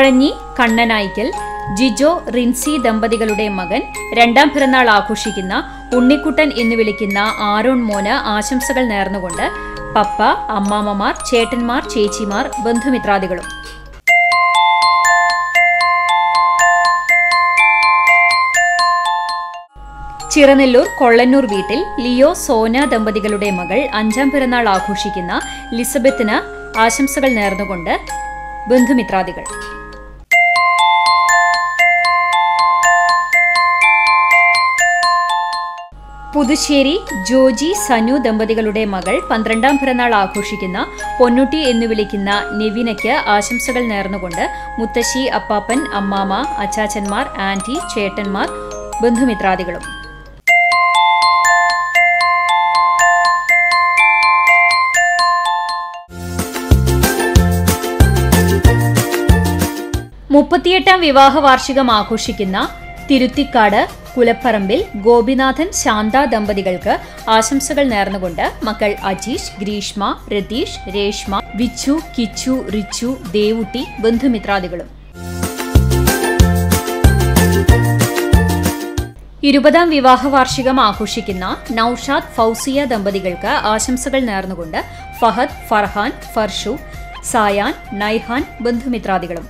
പഴഞ്ഞി കണ്ണനായിക്കൽ ജിജോ റിൻസി ദമ്പതികളുടെ മകൻ രണ്ടാം പിറന്നാൾ ആഘോഷിക്കുന്ന ഉണ്ണിക്കുട്ടൻ എന്ന് വിളിക്കുന്ന ആരോൺ മോന് ആശംസകൾ നേർന്നുകൊണ്ട് പപ്പ അമ്മാമ്മമാർ ചേട്ടന്മാർ ചേച്ചിമാർ ബന്ധുമിത്രാദികളും ചിറനെല്ലൂർ കൊള്ളന്നൂർ വീട്ടിൽ ലിയോ സോന ദമ്പതികളുടെ മകൾ അഞ്ചാം പിറന്നാൾ ആഘോഷിക്കുന്ന ലിസബത്തിന് ആശംസകൾ നേർന്നുകൊണ്ട് ബന്ധുമിത്രാദികൾ പുതുശ്ശേരി ജോജി സനു ദമ്പതികളുടെ മകൾ പന്ത്രണ്ടാം പിറന്നാൾ ആഘോഷിക്കുന്ന പൊന്നുട്ടി എന്ന് വിളിക്കുന്ന നെവിനയ്ക്ക് ആശംസകൾ നേർന്നുകൊണ്ട് മുത്തശ്ശി അപ്പാപ്പൻ അമ്മാമ അച്ചാച്ചന്മാർ ആന്റി ചേട്ടന്മാർ ബന്ധുമിത്രാദികളും മുപ്പത്തിയെട്ടാം വിവാഹ വാർഷികം ആഘോഷിക്കുന്ന തിരുത്തിക്കാട് കുലപ്പറമ്പിൽ ഗോപിനാഥൻ ശാന്ത ദമ്പതികൾക്ക് ആശംസകൾ നേർന്നുകൊണ്ട് മക്കൾ അജീഷ് ഗ്രീഷ്മ രതീഷ് രേഷ്മ വിച്ചു കിച്ചു റിച്ചു ദേവുട്ടി ബന്ധുമിത്രാദികളും ഇരുപതാം വിവാഹ വാർഷികം ആഘോഷിക്കുന്ന നൌഷാദ് ഫൗസിയ ദമ്പതികൾക്ക് ആശംസകൾ നേർന്നുകൊണ്ട് ഫഹദ് ഫർഹാൻ ഫർഷു സായാൻ നൈഹാൻ ബന്ധുമിത്രാദികളും